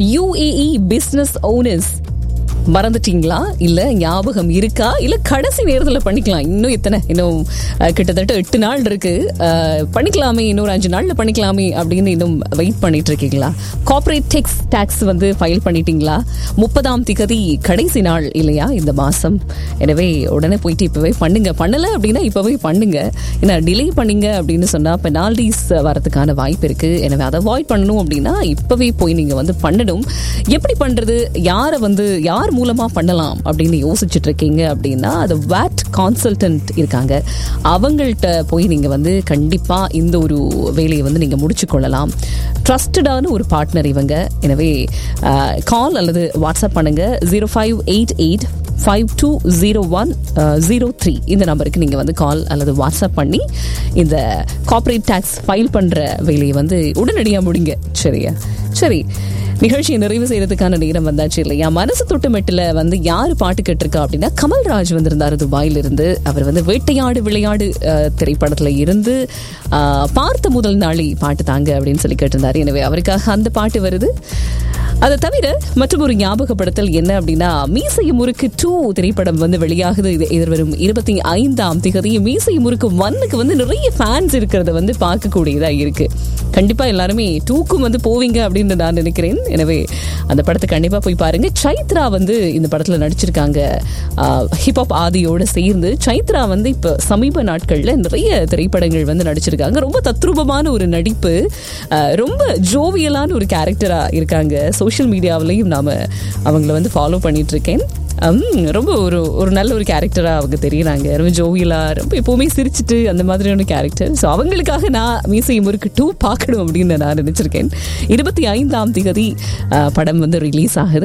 UAE business owners மறந்துட்டீங்களா இல்ல ஞாபகம் இருக்கா இல்ல கடைசி நேரத்துல பண்ணிக்கலாம் இன்னும் எத்தனை இன்னும் அஹ், கிட்டத்தட்ட எட்டு நாள் இருக்கு அஹ், பண்ணிக்கலாமே இன்னொரு அஞ்சு நாள்ல பண்ணிக்கலாமே அப்படின்னு இன்னும் வெயிட் பண்ணிட்டு இருக்கீங்களா கார்ப்பரேட் டெக்ஸ் டாக்ஸ் வந்து ஃபைல் பண்ணிட்டீங்களா முப்பதாம் திகதி கடைசி நாள் இல்லையா இந்த மாசம் எனவே உடனே போயிட்டு இப்பவே பண்ணுங்க பண்ணல அப்படின்னா இப்பவே பண்ணுங்க ஏன்னா டிலே பண்ணீங்க அப்படின்னு சொன்னா பெனால்டிஸ் வரதுக்கான வாய்ப்பு இருக்கு எனவே அதை அவாய்ட் பண்ணணும் அப்படின்னா இப்பவே போய் நீங்க வந்து பண்ணணும் எப்படி பண்றது யாரை வந்து யார் மூலமா பண்ணலாம் அப்படின்னு யோசிச்சுட்டு இருக்கீங்க அப்படின்னா அது வேட் கான்சல்டன்ட் இருக்காங்க அவங்கள்ட்ட போய் நீங்க வந்து கண்டிப்பா இந்த ஒரு வேலையை வந்து நீங்க முடிச்சு கொள்ளலாம் ட்ரஸ்டடான ஒரு பார்ட்னர் இவங்க எனவே கால் அல்லது வாட்ஸ்அப் பண்ணுங்க zero five eight eight five two zero one zero three இந்த நம்பருக்கு நீங்கள் வந்து கால் அல்லது வாட்ஸ்அப் பண்ணி இந்த கார்ப்பரேட் டேக்ஸ் ஃபைல் பண்ணுற வேலையை வந்து உடனடியாக முடிங்க சரியா சரி நிகழ்ச்சியை நிறைவு செய்யறதுக்கான நேரம் வந்தாச்சு இல்லையா மனசு தொட்டு மெட்டில் வந்து யார் பாட்டு கேட்டிருக்கா அப்படின்னா கமல்ராஜ் வந்திருந்தார் துபாயிலிருந்து அவர் வந்து வேட்டையாடு விளையாடு அஹ், திரைப்படத்துல இருந்து அஹ், பார்த்த முதல் நாளை பாட்டு தாங்க அப்படின்னு சொல்லி கேட்டிருந்தார் எனவே அவருக்காக அந்த பாட்டு வருது அதை தவிர மற்றும் ஒரு ஞாபகப்படுத்தல் என்ன அப்படின்னா மீசை முறுக்கு டூ திரைப்படம் வந்து வெளியாகுது இது எதிர்வரும் இருபத்தி ஐந்தாம் திகதி மீசை முறுக்கு ஒன்னுக்கு வந்து நிறைய ஃபேன்ஸ் இருக்கிறத வந்து பார்க்கக்கூடியதா இருக்கு கண்டிப்பா எல்லாருமே டூக்கும் வந்து போவீங்க அப்படின்னு நான் நினைக்கிறேன் எனவே அந்த படத்தை கண்டிப்பா போய் பாருங்க சைத்ரா வந்து இந்த படத்துல நடிச்சிருக்காங்க ஹிப்ஹாப் ஆதியோட சேர்ந்து சைத்ரா வந்து இப்ப சமீப நாட்கள்ல நிறைய திரைப்படங்கள் வந்து நடிச்சிருக்காங்க ரொம்ப தத்ரூபமான ஒரு நடிப்பு ஆஹ் ரொம்ப ஜோவியலான ஒரு கேரக்டரா இருக்காங்க சோஷியல் மீடியாவிலையும் நாம அவங்கள வந்து ஃபாலோ பண்ணிட்டு இருக்கேன் ஹம், ரொம்ப ஒரு ஒரு நல்ல ஒரு கேரக்டரா அவங்க தெரியுறாங்க ரொம்ப ஜோவியலா ரொம்ப எப்பவுமே சிரிச்சிட்டு அந்த மாதிரியான கேரக்டர் ஸோ அவங்களுக்காக நான் மீசை முறுக்கு டூ பார்க்கணும் அப்படின்னு நான் நினைச்சிருக்கேன் இருபத்தி ஐந்தாம் திகதி ஆஹ், படம் வந்து ரிலீஸ் ஆகுது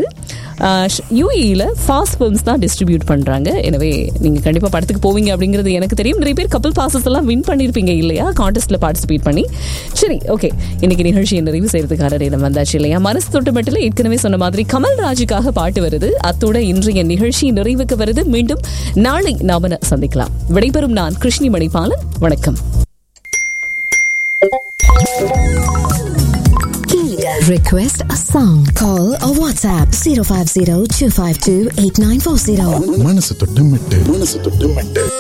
யூஏஇல ஃபாஸ்ட் ஃபிலிம்ஸ் தான் டிஸ்ட்ரிபியூட் பண்றாங்க எனவே நீங்க கண்டிப்பா படத்துக்கு போவீங்க அப்படிங்கிறது எனக்கு தெரியும் நிறைய பேர் கப்பல் பாசஸ் எல்லாம் வின் பண்ணிருப்பீங்க இல்லையா கான்டெஸ்ட்ல பார்ட்டிசிபேட் பண்ணி சரி ஓகே இன்னைக்கு நிகழ்ச்சியை நிறைவு செய்யறதுக்கான நேரம் வந்தாச்சு இல்லையா மனசு தொட்டு மட்டும் ஏற்கனவே சொன்ன மாதிரி கமல் ராஜுக்காக பாட்டு வருது அத்தோட இன்றைய நிகழ்ச்சி நிறைவுக்கு வருது மீண்டும் நாளை நாம சந்திக்கலாம் விடைபெறும் நான் கிருஷ்ணி மணிபாலன் வணக்கம் Request a song. Call or WhatsApp 050 252 8940. மனசு தொட்டு மெட்டு மனசு தொட்டு மெட்டு